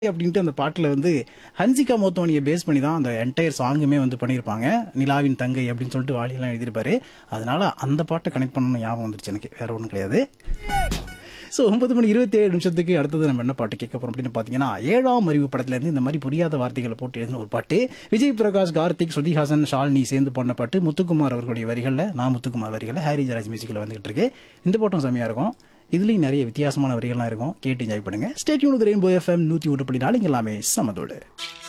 அப்படின்ட்டு அந்த பாட்டில் வந்து ஹன்சிகா மோத்தோனியை பேஸ் பண்ணி தான் அந்த என்டையர் சாங்குமே வந்து பண்ணியிருப்பாங்க நிலாவின் தங்கை அப்படின்னு சொல்லிட்டு வாலியெல்லாம் எழுதியிருப்பாரு அதனால அந்த பாட்டை கனெக்ட் பண்ணணும் ஞாபகம் வந்துருச்சு எனக்கு வேற ஒன்றும் கிடையாது ஸோ ஒன்பது மணி இருபத்தி ஏழு நிமிஷத்துக்கு அடுத்தது நம்ம என்ன பாட்டு கேட்க போறோம் அப்படின்னு பார்த்தீங்கன்னா ஏழாம் அறிவு படத்துல இருந்து இந்த மாதிரி புரியாத வார்த்தைகளை போட்டு எழுதின ஒரு பாட்டு விஜய் பிரகாஷ் கார்த்திக் ஸ்ருதிஹாசன் ஷாலினி சேர்ந்து பண்ண பாட்டு முத்துக்குமார் அவர்களுடைய வரிகளில் நான் முத்துக்குமார் வரிகளில் ஹாரி ஜராஜ் மியூசிக்கில் வந்துகிட்டு இருக்கு இந்த பாட்டும் செம்மையா இருக்கும் இதுலேயும் நிறைய வித்தியாசமான வரிகள்லாம் இருக்கும் கேட்டு என்ஜாய் பண்ணுங்க ஸ்டேட்யூன் ரெயின்போ எஃப்எம் நூற்றி ஒன்று புள்ளி நாலு இங்க எல்லாமே சமதோடு